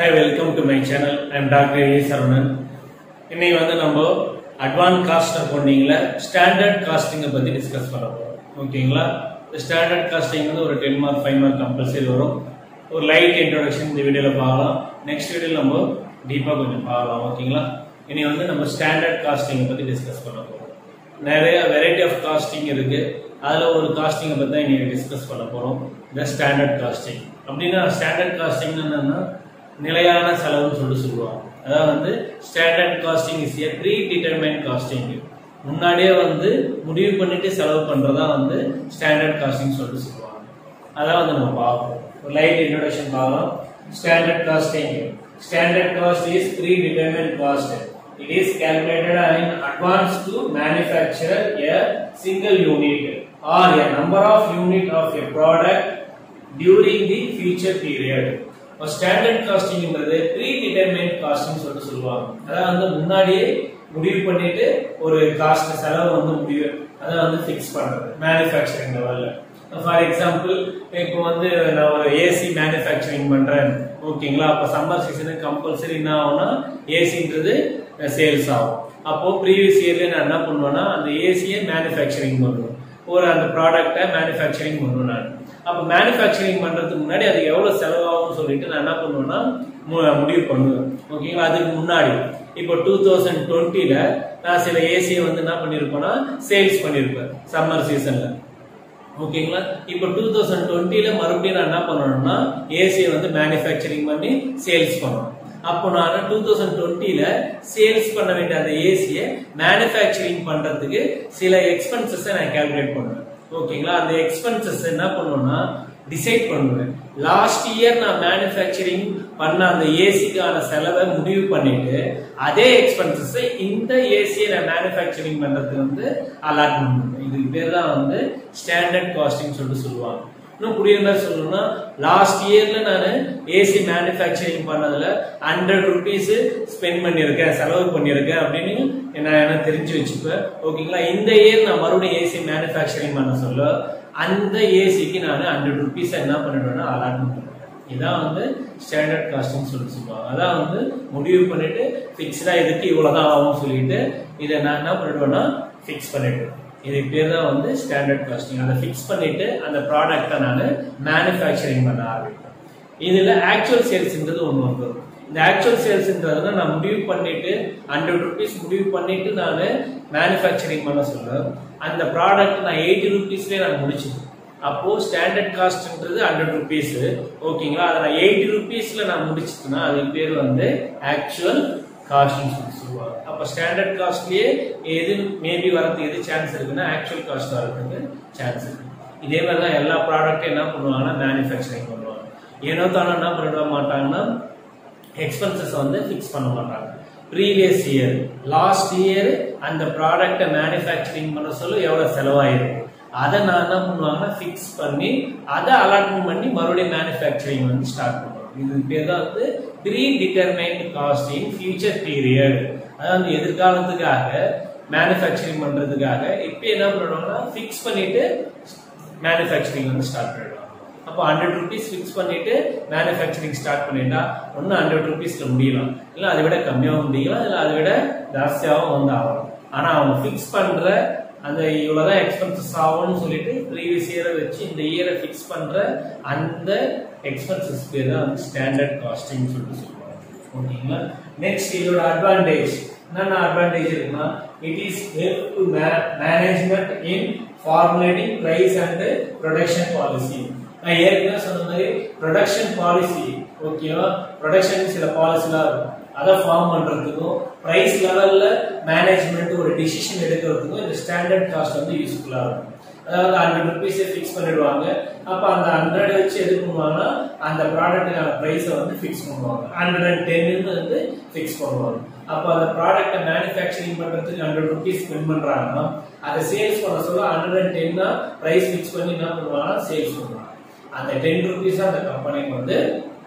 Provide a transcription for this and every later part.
Hi welcome to my channel I'm doctor A Saravanan இன்னைக்கு வந்து நம்ம அட்வான்ஸ் காஸ்ட் அக்கௌண்டிங்ல ஸ்டாண்டர்ட் காஸ்டிங்கை பத்தி டிஸ்கஸ் பண்ண போறோம் ஓகேங்களா ஸ்டாண்டர்ட் காஸ்டிங் வந்து ஒரு ten mark five mark compulsory வரும் ஒரு லைட் இன்ட்ரோடக்ஷன் இந்த வீடியோல பார்க்கலாம் நெக்ஸ்ட் வீடியோல நம்ம டீப்பா கொஞ்சம் பார்க்கலாம் ஓகேங்களா இனி வந்து நம்ம ஸ்டாண்டர்ட் காஸ்டிங்கை பத்தி டிஸ்கஸ் பண்ண போறோம் நிறைய வெரைட்டி ஆஃப் காஸ்டிங் இருக்கு அதுல ஒரு காஸ்டிங்கை பத்தி தான் இன்னைக்கு டிஸ்கஸ் பண்ண போறோம் இந்த ஸ்டாண்டர்ட் காஸ்டிங் அப்படின்னா ஸ்டாண்டர்ட் காஸ்டிங் என்னன்னா நிலையான செலவுன்னு சொல்லிட்டு சொல்லுவாங்க அதாவது வந்து standard costing is a pre determine costing முன்னாடியே வந்து முடிவு பண்ணிட்டு செலவு பண்றதா வந்து ஸ்டாண்டர்ட் காஸ்டிங் சொல்லிட்டு சொல்லுவாங்க அதான் வந்து நம்ம பார்ப்போம் ஒரு லைட் இன்ட்ரோடக்ஷன் பார்க்கலாம் standard costing standard cost is pre determine cost It is calculated in advance to manufacture a single unit or a number of unit of a product during the future period. ஒரு standard காஸ்டிங்ன்றது pre determine costing சொல்லிட்டு சொல்லுவாங்க அதாவது வந்து முன்னாடியே முடிவு பண்ணிட்டு ஒரு காஸ்ட் செலவு வந்து முடிவு அதை வந்து ஃபிக்ஸ் பண்றது மேனுஃபேக்சரிங் லெவல்ல ஃபார் எக்ஸாம்பிள் இப்போ வந்து நான் ஒரு ஏசி மேனுஃபேக்சரிங் பண்றேன் ஓகேங்களா அப்போ சம்மர் சீசனுக்கு கம்பல்சரி என்ன ஆகும்னா ஏசின்றது சேல்ஸ் ஆகும் அப்போ ப்ரீவியஸ் இயர்ல நான் என்ன பண்ணுவேன்னா அந்த ஏசியை மேனுஃபேக்சரிங் பண்ணுவேன் ஒரு அந்த ப்ராடக்டை மேனுஃபேக்சரிங் பண்ணுவேன் நான் அப்போ மேனுஃபேக்சரிங் பண்றதுக்கு முன்னாடி அது எவ்வளவு செலவாகும்னு சொல்லிட்டு நான் என்ன பண்ணுவேன்னா மு- முடிவு பண்ணுவேன் ஓகேங்களா அதுக்கு முன்னாடி இப்போ டூ தௌசண்ட் டுவெண்ட்டில நான் சில ஏசியை வந்து என்ன பண்ணிருப்பேன்னா சேல்ஸ் பண்ணிருப்பேன் சம்மர் சீசன்ல ஓகேங்களா இப்போ டூ தௌசண்ட் டுவெண்ட்டில மறுபடியும் நான் என்ன பண்ணணும்னா ஏசியை வந்து மேனுஃபேக்சரிங் பண்ணி சேல்ஸ் பண்ணணும் அப்போ நான் டூ தௌசண்ட் டுவெண்ட்டில சேல்ஸ் பண்ண வேண்டிய அந்த ஏசியை மேனுஃபேக்சரிங் பண்றதுக்கு சில எக்ஸ்பென்சஸ் நான் கால்குலேட் பண்ணுவேன் ஓகேங்களா அந்த எக்ஸ்பென்சஸ் என்ன பண்ணுவேன்னா டிசைட் பண்ணுவேன் லாஸ்ட் இயர் நான் மேனுஃபேக்சரிங் பண்ண அந்த ஏசிக்கான செலவை முடிவு பண்ணிட்டு அதே எக்ஸ்பென்சஸ் இந்த ஏசியை நான் மேனுஃபேக்சரிங் பண்றதுக்கு வந்து அலாட்மெண்ட் பண்ணுவேன் இதுக்கு பேர் தான் வந்து ஸ்டாண்டர்ட் காஸ்டிங் சொல்லிட்டு சொல்லுவாங்க இன்னும் புரியுற மாதிரி சொல்லணும்னா லாஸ்ட் இயர்ல நான் ஏசி மேனுஃபேக்சரிங் பண்ணதுல ஹண்ட்ரட் ருபீஸ் ஸ்பெண்ட் பண்ணியிருக்கேன் செலவு பண்ணியிருக்கேன் அப்படின்னு நான் எனக்கு தெரிஞ்சு வச்சுப்பேன் ஓகேங்களா இந்த இயர் நான் மறுபடியும் ஏசி மேனுஃபேக்சரிங் பண்ண சொல்ல அந்த ஏசிக்கு நான் ஹண்ட்ரட் ருபீஸ் என்ன பண்ணிடுவேன்னா அலாட்மெண்ட் பண்ணுவேன் இதான் வந்து ஸ்டாண்டர்ட் காஸ்டிங் சொல்லி சொல்லுவாங்க அதான் வந்து முடிவு பண்ணிட்டு ஃபிக்ஸ்டா இதுக்கு இவ்வளவுதான் ஆகும் சொல்லிட்டு இதை நான் என்ன பண்ணிடுவேன்னா ஃபிக்ஸ் பண்ணிடுவேன் இதுக்கு பேர் தான் வந்து ஸ்டாண்டர்ட் காஸ்டிங் அதை ஃபிக்ஸ் பண்ணிட்டு அந்த ப்ராடக்ட்டை நான் மேனுஃபேக்சரிங் பண்ண ஆரம்பிப்பேன் இதுல ஆக்சுவல் சேல்ஸ்ன்றது ஒன்று வந்துடும் இந்த ஆக்சுவல் சேல்ஸ்ன்றதுல நான் முடிவு பண்ணிட்டு ஹண்ட்ரட் ருபீஸ் முடிவு பண்ணிட்டு நான் மேனுஃபேக்சரிங் பண்ண சொல்ல அந்த ப்ராடக்ட் நான் எயிட்டி ருபீஸ்லேயே நான் முடிச்சிடுவேன் அப்போ ஸ்டாண்டர்ட் காஸ்ட்ன்றது ஹண்ட்ரட் ருபீஸ் ஓகேங்களா அதை நான் எயிட்டி ருபீஸ்ல நான் முடிச்சிட்டேன்னா அதுக்கு பேர் வந்து ஆக்சுவல் காஸ்ட்னு சொல்லி சொல்லுவாங்க அப்போ ஸ்டாண்டர்ட் காஸ்ட்லயே எது மேபி வரதுக்கு எது சான்ஸ் இருக்குன்னா ஆக்சுவல் காஸ்ட் வரதுக்கு சான்ஸ் இருக்கு இதே மாதிரி தான் எல்லா ப்ராடக்ட்டும் என்ன பண்ணுவாங்கன்னா மேனுஃபேக்சரிங் பண்ணுவாங்க ஏனோ தானோ என்ன பண்ணிட மாட்டாங்கன்னா எக்ஸ்பென்சஸ் வந்து ஃபிக்ஸ் பண்ண மாட்டாங்க ப்ரீவியஸ் இயர் லாஸ்ட் இயர் அந்த ப்ராடக்ட்டை மேனுஃபேக்சரிங் பண்ண சொல்ல எவ்வளவு செலவாயிருக்கு அதை நான் என்ன பண்ணுவாங்கன்னா ஃபிக்ஸ் பண்ணி அதை அலாட்மெண்ட் பண்ணி மறுபடியும் மேனுஃபேக்சரிங் வந்து ஸ்டார்ட் பண்ணுவாங்க இது பேர் தான் வந்து pre determined cost in future period அதாவது எதிர்காலத்துக்காக மேனுஃபேக்சரிங் பண்றதுக்காக இப்போ என்ன பண்ணுவாங்கன்னா ஃபிக்ஸ் பண்ணிட்டு மேனுஃபேக்சரிங் வந்து ஸ்டார்ட் பண்ணிடுவாங்க அப்போ ஹண்ட்ரட் ருபீஸ் ஃபிக்ஸ் பண்ணிட்டு மேனுஃபேக்சரிங் ஸ்டார்ட் பண்ணிட்டா ஒன்று ஹண்ட்ரட் ருபீஸ்ல முடியலாம் இல்லை அதை விட கம்மியாகவும் முடியலாம் இல்லை அதை விட ஜாஸ்தியாகவும் வந்து ஆகலாம் ஆனால் அவங்க ஃபிக்ஸ் பண்ற அந்த இவ்வளவுதான் எக்ஸ்பென்சஸ் ஆகும்னு சொல்லிட்டு ப்ரீவியஸ் இயரை வச்சு இந்த இயரை ஃபிக்ஸ் பண்ற அந்த எக்ஸ்பென்சஸ் பேர் தான் வந்து ஸ்டாண்டர்ட் காஸ்டிங் சொல்லிட்டு சொல்லுவாங்க ஓகேங்களா நெக்ஸ்ட் இதோட அட்வான்டேஜ் என்னென்ன அட்வான்டேஜ் இருக்குன்னா it is help to management in formulating price and production policy நான் ஏற்கனவே சொன்ன மாதிரி ப்ரொடக்ஷன் பாலிசி ஓகேவா ப்ரொடக்ஷன் சில பாலிசிலாம் இருக்கும் அதை ஃபார்ம் பண்றதுக்கும் பிரைஸ் லெவல்ல மேனேஜ்மெண்ட் ஒரு டிசிஷன் எடுக்கிறதுக்கும் இந்த ஸ்டாண்டர்ட் காஸ்ட் வந்து யூஸ்ஃபுல்லா இருக்கும் அதாவது ஹண்ட்ரட் ருபீஸை ஃபிக்ஸ் பண்ணிடுவாங்க அப்போ அந்த ஹண்ட்ரட் வச்சு எது பண்ணுவாங்கன்னா அந்த ப்ராடக்ட்டுக்கான ப்ரைஸை வந்து ஃபிக்ஸ் பண்ணுவாங்க ஹண்ட்ரட் அண்ட் டென்னு வந்து ஃபிக்ஸ் பண்ணுவாங்க அப்போ அந்த ப்ராடக்ட்டை மேனுஃபேக்சரிங் பண்றதுக்கு ஹண்ட்ரட் ருபீஸ் ஸ்பெண்ட் பண்றாங்கன்னா அதை சேல்ஸ் பண்ண சொல்ல ஹண்ட்ரட் அண்ட் டென்னா ப்ரைஸ் ஃபிக்ஸ் பண்ணி என்ன பண்ணுவாங்கன்னா சேல்ஸ் பண்ணுவாங்க அந்த டென் ருபீஸ் அந்த கம்பெனிக்கு வந்து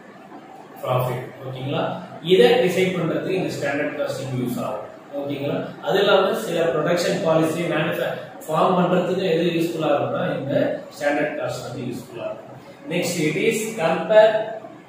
ப்ராஃபிட் ஓகேங்களா இதை டிசைட் பண்றதுக்கு இந்த ஸ்டாண்டர்ட் காஸ்டிங் யூஸ் ஆகும் ஓகேங்களா அது இல்லாம சில ப்ரொடக்ஷன் பாலிசி மேனுஃபேக்சர் ஃபார்ம் பண்றதுக்கு எது யூஸ்ஃபுல்லா இருக்கும்னா இந்த ஸ்டாண்டர்ட் காஸ்ட் வந்து யூஸ்ஃபுல்லா இருக்கும் next it is compare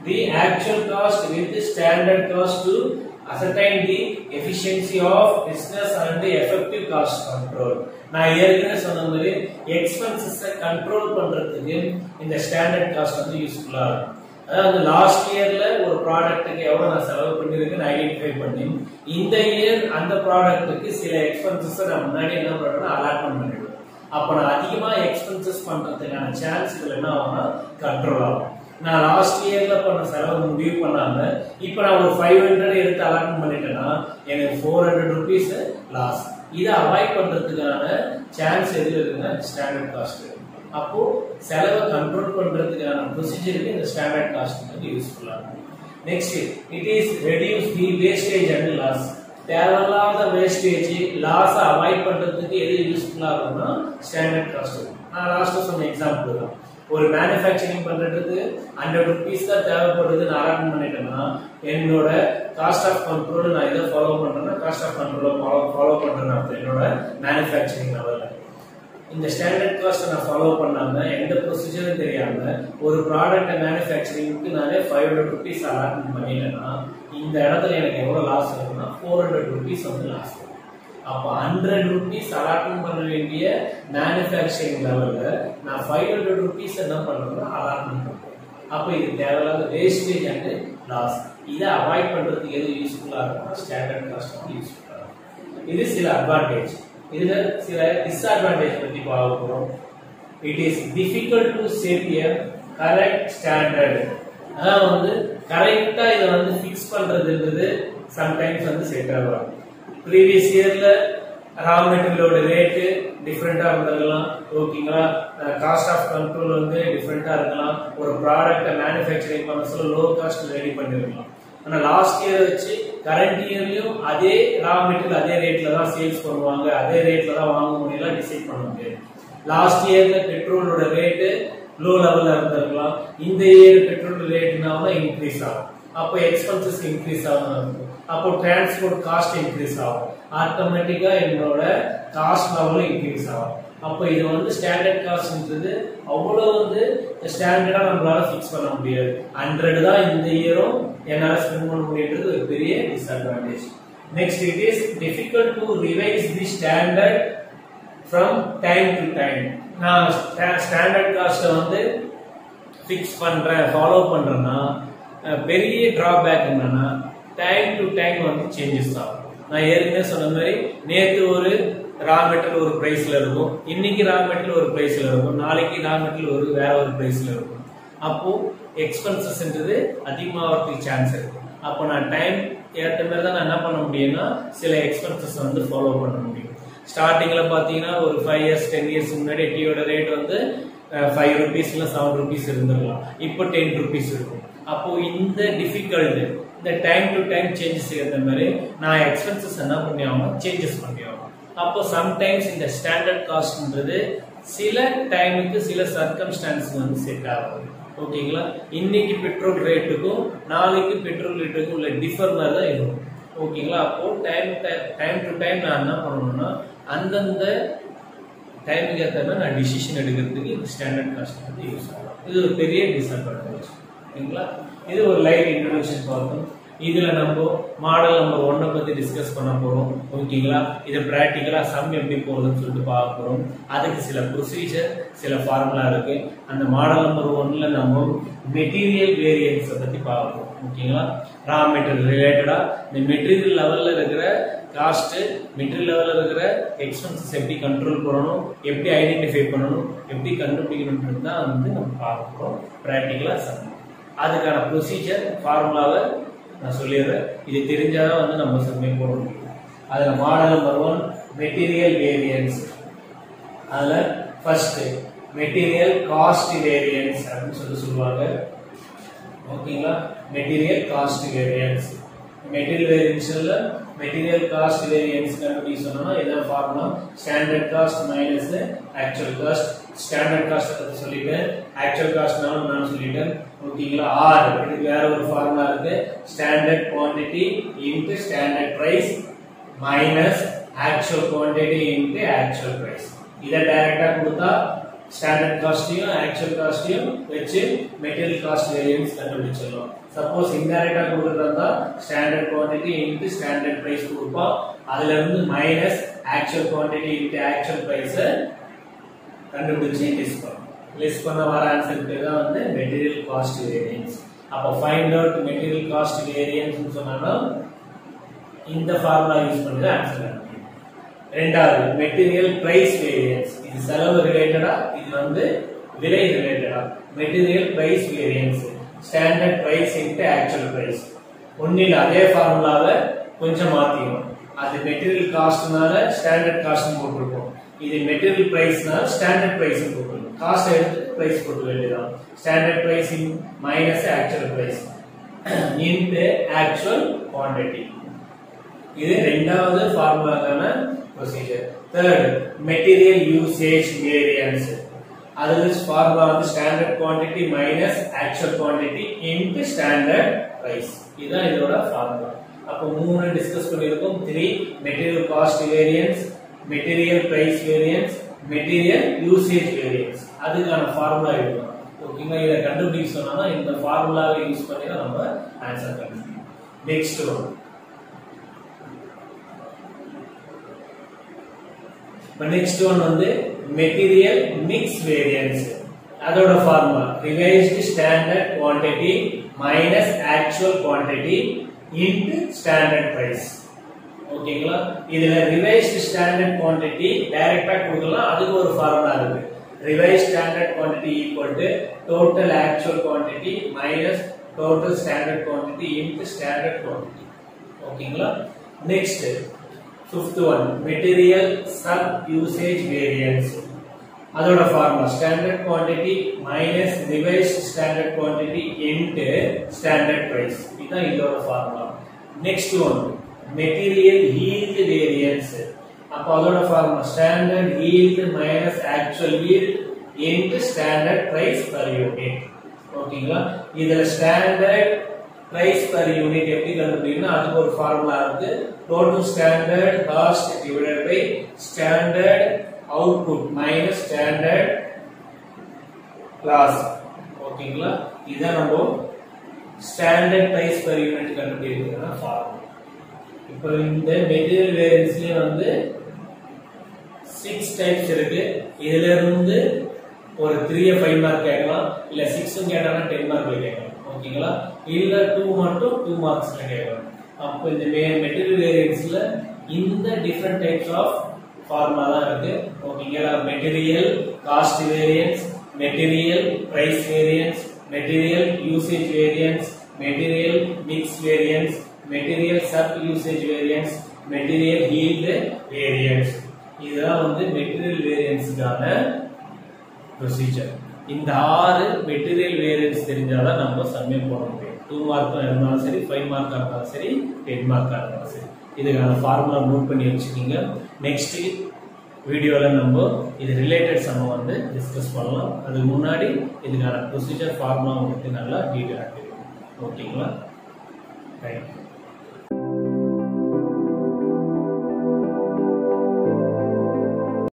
the actual cost with the standard cost to ascertain the efficiency of business and the effective cost control நான் ஏற்கனவே சொன்ன மாதிரி எக்ஸ்பென்சஸ் கண்ட்ரோல் பண்றதுக்கு இந்த ஸ்டாண்டர்ட் காஸ்ட் வந்து யூஸ்ஃபுல்லா இருக்கும் அதாவது லாஸ்ட் இயர்ல ஒரு ப்ராடக்ட்டுக்கு எவ்வளவு நான் செலவு பண்ணிருக்கேன்னு ஐடென்டிஃபை பண்ணி இந்த இயர் அந்த ப்ராடக்ட்டுக்கு சில எக்ஸ்பென்சஸ் நான் முன்னாடி என்ன பண்றேன்னா அலாட்மெண்ட் பண்ணிடுவேன் அப்ப நான் அதிகமா எக்ஸ்பென்சஸ் பண்றதுக்கான சான்ஸ் இதுல என்ன ஆகும்னா கண்ட்ரோல் ஆகும் நான் லாஸ்ட் இயர்ல பண்ண செலவு முடிவு பண்ணாம இப்ப நான் ஒரு ஃபைவ் ஹண்ட்ரட் எடுத்து அலாட்மெண்ட் பண்ணிட்டேன்னா எனக்கு ஃபோர் ஹண்ட்ரட் ருபீஸ் லாஸ் இதை அவாய்ட் பண்றதுக்கான சான்ஸ் எதுல இருக்குன்னா ஸ்டாண்டர்ட் காஸ்ட் அப்போ செலவை கண்ட்ரோல் பண்றதுக்கான ப்ரொசீஜருக்கு இந்த ஸ்டாண்டர்ட் காஸ்ட் வந்து யூஸ்ஃபுல்லா இருக்கும் next it is reduce the wastage and loss தேவையில்லாத வேஸ்டேஜ் லாஸ் அவாய்ட் பண்றதுக்கு எது யூஸ்ஃபுல்லா இருக்கும்னா ஸ்டாண்டர்ட் காஸ்ட் நான் லாஸ்ட் சொன்ன எக்ஸாம்பிள் தான் ஒரு மேனுஃபேக்சரிங் பண்றதுக்கு ஹண்ட்ரட் ருபீஸ் தான் தேவைப்படுது நான் அலாட்மெண்ட் பண்ணிட்டேன்னா என்னோட காஸ்ட் ஆஃப் கண்ட்ரோல் நான் இதை ஃபாலோ பண்றேன்னா காஸ்ட் ஆஃப் கண்ட்ரோல ஃபாலோ ஃபாலோ பண்றேன் அர்த்தம் என்னோட மேனுஃபேக்சரிங் லெவல்ல இந்த ஸ்டாண்டர்ட் காஸ்ட் நான் ஃபாலோ பண்ணாம எந்த ப்ரொசீஜரும் தெரியாம ஒரு ப்ராடக்ட் மேனுஃபேக்சரிங்க்கு நானே ஃபைவ் ஹண்ட்ரட் ருபீஸ் அலாட்மெண்ட் பண்ணிட்டேன்னா இந்த இடத்துல எனக்கு எவ்வளவு லாஸ் இருக்குன்னா ஃபோர் ஹண்ட்ரட் ருபீஸ் வந்து லாஸ் வரும் அப்போ ஹண்ட்ரட் ருபீஸ் அலாட்மெண்ட் பண்ண வேண்டிய மேனுஃபேக்சரிங் லெவல்ல நான் ஃபைவ் ஹண்ட்ரட் ருபீஸ் என்ன பண்றேன்னா அலாட்மெண்ட் பண்றேன் அப்போ இது தேவையில்லாத வேஸ்டேஜ் அண்ட் லாஸ் இதை அவாய்ட் பண்றதுக்கு எது யூஸ்ஃபுல்லா இருக்கும்னா ஸ்டாண்டர்ட் காஸ்ட் வந்து யூஸ்ஃபுல்லா இருக்கும் இது சில அட்வான்டேஜ் இதுல சில டிஸ்அட்வான்டேஜ் பத்தி பார்க்க போறோம் it is difficult to set a correct standard அதான் வந்து கரெக்டா இதை வந்து ஃபிக்ஸ் பண்றதுன்றது சம்டைம்ஸ் வந்து செட் ஆகும் ப்ரீவியஸ் இயர்ல ரா மெட்டீரியலோட ரேட்டு டிஃப்ரெண்டா இருந்திருக்கலாம் ஓகேங்களா காஸ்ட் ஆஃப் கண்ட்ரோல் வந்து டிஃப்ரெண்டா இருக்கலாம் ஒரு ப்ராடக்ட்டை மேனுஃபேக்சரிங் பண்ண சொல்ல லோ காஸ்ட் ரெடி பண்ணிருக்கலாம் ஆனா லாஸ்ட் இயர் வச்சு கரண்ட் இயர்லயும் அதே ரா மெட்டீரியல் அதே ரேட்ல தான் சேல்ஸ் பண்ணுவாங்க அதே ரேட்ல தான் வாங்க முடியல டிசைட் பண்ண முடியாது லாஸ்ட் இயர்ல பெட்ரோலோட ரேட்டு லோ லெவல்ல இருந்திருக்கலாம் இந்த இயர் பெட்ரோல் ரேட்னா இன்க்ரீஸ் ஆகும் அப்போ எக்ஸ்பென்சஸ் இன்க்ரீஸ் ஆகும் அப்போ டிரான்ஸ்போர்ட் காஸ்ட் இன்க்ரீஸ் ஆகும் ஆட்டோமேட்டிக்கா என்னோட காஸ்ட் லெவலும் இன்க்ரீஸ் ஆகும் அப்போ இது வந்து ஸ்டாண்டர்ட் காஸ்ட்ன்றது அவ்வளோ வந்து ஸ்டாண்டர்டா நம்மளால ஃபிக்ஸ் பண்ண முடியாது ஹண்ட்ரட் தான் இந்த இயரும் என்னால ஸ்பெண்ட் பண்ண முடியுன்றது ஒரு பெரிய disadvantage next it is difficult to revise the standard from time to time நான் ஸ்டாண்டர்ட் காஸ்ட்டை வந்து ஃபிக்ஸ் பண்றேன் ஃபாலோ பண்றேன்னா அஹ், பெரிய டிராபேக் என்னன்னா டைம் டு டைம் வந்து சேஞ்சஸ் ஆகும் நான் ஏற்கனவே சொன்ன மாதிரி நேத்து ஒரு ரா மெட்டீரியல் ஒரு பிரைஸ்ல இருக்கும் இன்னைக்கு ரா மெட்டீரியல் ஒரு பிரைஸ்ல இருக்கும் நாளைக்கு ரா மெட்டீரியல் ஒரு வேற ஒரு பிரைஸ்ல இருக்கும் அப்போ எக்ஸ்பென்சஸ்ன்றது அதிகமாகிறதுக்கு சான்ஸ் இருக்கு அப்போ நான் டைம் ஏற்ற மாதிரி தான் நான் என்ன பண்ண முடியும்னா சில எக்ஸ்பென்சஸ் வந்து ஃபாலோ பண்ண முடியும் ஸ்டார்டிங்ல பாத்தீங்கன்னா ஒரு ஃபைவ் இயர்ஸ் டென் இயர்ஸ் முன்னாடி டீயோட ரேட் வந்து ஃபைவ் ருபீஸ் இல்லை செவன் ருபீஸ் இருந்திருக்கலாம் இப்போ டென் ருபீஸ் இருக்கும் அப்போ இந்த டிஃபிகல்ட் இந்த டைம் டு டைம் சேஞ்சஸ் ஏற்ற மாதிரி நான் எக்ஸ்பென்சஸ் என்ன பண்ணி ஆகணும் சேஞ்சஸ் பண்ணி ஆகணும் அப்போ சம்டைம்ஸ் இந்த ஸ்டாண்டர்ட் காஸ்ட்ன்றது சில டைமுக்கு சில சர்க்கம்ஸ்டான்ஸ் வந்து செட் ஆகும் ஓகேங்களா இன்னைக்கு பெட்ரோல் ரேட்டுக்கும் நாளைக்கு பெட்ரோல் ரேட்டுக்கும் உள்ள டிஃபர் மாதிரி தான் இருக்கும் ஓகேங்களா அப்போ டைம் டைம் டு டைம் நான் என்ன பண்ணணும்னா அந்தந்த டைமுக்கு ஏற்ற மாதிரி நான் டிசிஷன் எடுக்கிறதுக்கு இந்த ஸ்டாண்டர்ட் காஸ்ட் வந்து யூஸ் ஆகும் இது ஒரு பெரிய டிஸ்அட்வான்டேஜ் ஓகேங்களா இது ஒரு லைட் இன்ட்ரடக்ஷன் பார்த்தோம் இதுல நம்ம மாடல் நம்பர் ஒன்னை பத்தி டிஸ்கஸ் பண்ண போறோம் ஓகேங்களா இது பிராக்டிக்கலா சம் எப்படி போறதுன்னு சொல்லிட்டு பார்க்க போறோம் அதுக்கு சில ப்ரொசீஜர் சில ஃபார்முலா இருக்கு அந்த மாடல் நம்பர் ஒன்ல நம்ம மெட்டீரியல் வேரியன்ஸை பத்தி பார்ப்போம் ஓகேங்களா ரா மெட்டீரியல் ரிலேட்டடா இந்த மெட்டீரியல் லெவல்ல இருக்கிற காஸ்ட் மெட்டீரியல் லெவல்ல இருக்கிற எக்ஸ்பென்சஸ் எப்படி கண்ட்ரோல் பண்ணணும் எப்படி ஐடென்டிஃபை பண்ணணும் எப்படி கண்டுபிடிக்கணும்ன்றது தான் வந்து நம்ம பார்க்க போறோம் ப்ராக்டிக்கலா சம் அதுக்கான ப்ரொசீஜர் ஃபார்முலாவை நான் சொல்லிடுறேன் இது தெரிஞ்சாதான் வந்து நம்ம சப்மிட் போட முடியும் அதில் model number one material variance அதில் ஃபர்ஸ்ட் மெட்டீரியல் காஸ்ட் வேரியன்ஸ் அப்படின்னு சொல்லி சொல்லுவாங்க ஓகேங்களா மெட்டீரியல் காஸ்ட் வேரியன்ஸ் மெட்டீரியல் வேரியன்ஸ்ல மெட்டீரியல் காஸ்ட் வேரியன்ஸ் கண்டுபிடி சொன்னோம்னா இதான் formula standard cost minus actual cost standard cost பத்தி சொல்லிட்டேன் ஆக்சுவல் காஸ்ட் நான் சொல்லிட்டேன் ஓகேங்களா ஆர் இதுக்கு வேற ஒரு ஃபார்முலா இருக்கு standard quantity into standard price minus actual quantity into actual price இதை டைரக்டா கொடுத்தா ஸ்டாண்டர்ட் காஸ்டையும் ஆக்சுவல் காஸ்டையும் வச்சு மெட்டீரியல் காஸ்ட் வேரியன்ஸ் கண்டுபிடிச்சிடலாம் சப்போஸ் இன்டைரக்டா கொடுக்குறதா standard quantity into standard price கொடுப்போம் அதுல இருந்து minus actual quantity into actual price கண்டுபிடிச்சு லிஸ்ட் பண்ணணும் லிஸ்ட் பண்ண வர ஆன்சருக்கு தான் வந்து மெட்டீரியல் காஸ்ட் வேரியன்ஸ் அப்போ find out material cost variance சொன்னா இந்த ஃபார்முலா யூஸ் பண்ணி தான் ஆன்சர் கண்டுபிடிக்கணும் ரெண்டாவது மெட்டீரியல் பிரைஸ் வேரியன்ஸ் இது செலவு ரிலேட்டடா இது வந்து விலை ரிலேட்டடா material price variance standard price into actual price ஒன்னில் அதே ஃபார்முலாவை கொஞ்சம் மாத்திக்கணும் அது மெட்டீரியல் காஸ்ட்னால ஸ்டாண்டர்ட் காஸ்ட் போட்டிருக்கோம் இது மெட்டீரியல் பிரைஸ்னால ஸ்டாண்டர்ட் பிரைஸ் போட்டிருக்கோம் காஸ்ட் எடுத்து பிரைஸ் போட்டு வேண்டியதான் standard price in minus actual price into actual quantity இது ரெண்டாவது ஃபார்முலாக்கான procedure third material usage variance அதுல ஃபார்முலா வந்து standard quantity minus actual quantity into standard price இதுதான் இதோட ஃபார்முலா அப்போ மூணு டிஸ்கஸ் பண்ணியிருக்கோம் three material cost variance material price variance material usage variance அதுக்கான ஃபார்முலா இதுதான் ஓகேங்களா இதை கண்டுபிடிக்க சொன்னா இந்த ஃபார்முலாவை யூஸ் பண்ணி தான் நம்ம ஆன்சர் கண்டுபிடிக்கணும் நெக்ஸ்ட் ஒன் இப்போ நெக்ஸ்ட் ஒன் வந்து மெட்டீரியல் மிக்ஸ் வேரியன்ஸ் அதோட formula revised standard quantity minus actual quantity into standard price ஓகேங்களா இதுல ரிவைஸ்டு ஸ்டாண்டர்ட் குவான்டிட்டி டைரக்டா கொடுக்கலாம் அதுக்கு ஒரு ஃபார்முலா இருக்கு revise standard quantity equal to total actual quantity minus total standard quantity into standard quantity ஓகேங்களா next fifth one material sub usage variance அதோட formula standard quantity minus revise standard quantity into standard price இதுதான் இதோட formula next one material yield variance அப்போ அதோட formula standard yield minus actual yield into standard price per unit ஓகேங்களா இதுல standard price per unit எப்படி கண்டுபிடிக்கணும் அதுக்கு ஒரு ஃபார்முலா இருக்கு total standard cost divided by standard output minus standard loss ஓகேங்களா இதான் நம்ம ஸ்டாண்டர்ட் பிரைஸ் பர் யூனிட் கண்டுபிடிக்கிறதுனா ஃபார்முலா இப்போ இந்த மெட்டீரியல் வேரியன்ஸ்லயே வந்து சிக்ஸ் டைப்ஸ் இருக்கு இதுல இருந்து ஒரு த்ரீ ஃபைவ் மார்க் கேட்கலாம் இல்ல சிக்ஸும் கேட்டாங்கன்னா டென் மார்க்ல கேட்கலாம் ஓகேங்களா இல்ல டூ மட்டும் டூ மார்க்ஸ்ல கேட்கலாம் அப்போ இந்த மெட்டீரியல் வேரியன்ஸ்ல இந்த டிஃப்ரெண்ட் டைப்ஸ் ஆஃப் ஃபார்முலா தான் இருக்கு ஓகேங்களா material cost variance material price variance material usage variance material mix variance material sub usage variance material yield variance இதுதான் வந்து மெட்டீரியல் வேரியன்ஸுக்கான ப்ரொசீஜர் இந்த ஆறு மெட்டீரியல் வேரியன்ஸ் தெரிஞ்சாதான் நம்ம சப்மிட் போட முடியும் டூ மார்க்காக இருந்தாலும் சரி ஃபைவ் மார்க்காக இருந்தாலும் சரி டென் மார்க்காக இருந்தாலும் சரி இதுக்கான ஃபார்முலா நோட் பண்ணி வச்சுக்கிங்க நெக்ஸ்ட் வீடியோவில் நம்ம இது ரிலேட்டட் சம்ம வந்து டிஸ்கஸ் பண்ணலாம் அதுக்கு முன்னாடி இதுக்கான ப்ரொசீஜர் ஃபார்முலா உங்களுக்கு நல்லா டீட்டெயிலாக தெரியும் ஓகேங்களா தேங்க்யூ